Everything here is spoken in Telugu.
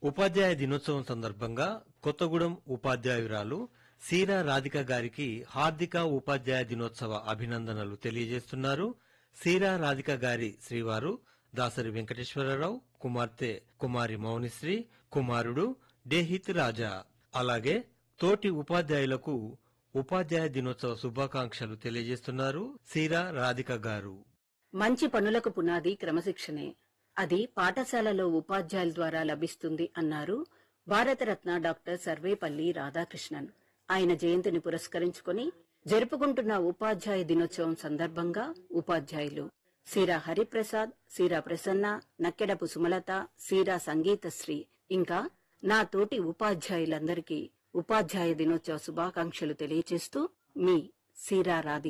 ఉపాధ్యాయ దినోత్సవం సందర్భంగా కొత్తగూడెం ఉపాధ్యాయురాలు సీరా రాధిక గారికి హార్దిక ఉపాధ్యాయ దినోత్సవ అభినందనలు తెలియజేస్తున్నారు సీరా రాధిక గారి శ్రీవారు దాసరి వెంకటేశ్వరరావు కుమార్తె కుమారి మౌనిశ్రీ కుమారుడు డేహిత్ రాజా అలాగే తోటి ఉపాధ్యాయులకు ఉపాధ్యాయ దినోత్సవ శుభాకాంక్షలు తెలియజేస్తున్నారు సీరా రాధిక గారు మంచి పనులకు పునాది క్రమశిక్షణే అది పాఠశాలలో ఉపాధ్యాయుల ద్వారా లభిస్తుంది అన్నారు భారతరత్న డాక్టర్ సర్వేపల్లి రాధాకృష్ణన్ ఆయన జయంతిని పురస్కరించుకుని జరుపుకుంటున్న ఉపాధ్యాయ దినోత్సవం సందర్భంగా ఉపాధ్యాయులు సీరా హరిప్రసాద్ సీరా ప్రసన్న నక్కెడపు సుమలత సీరా సంగీతశ్రీ ఇంకా నా తోటి ఉపాధ్యాయులందరికీ ఉపాధ్యాయ దినోత్సవ శుభాకాంక్షలు తెలియజేస్తూ మీ సీరా రాధిక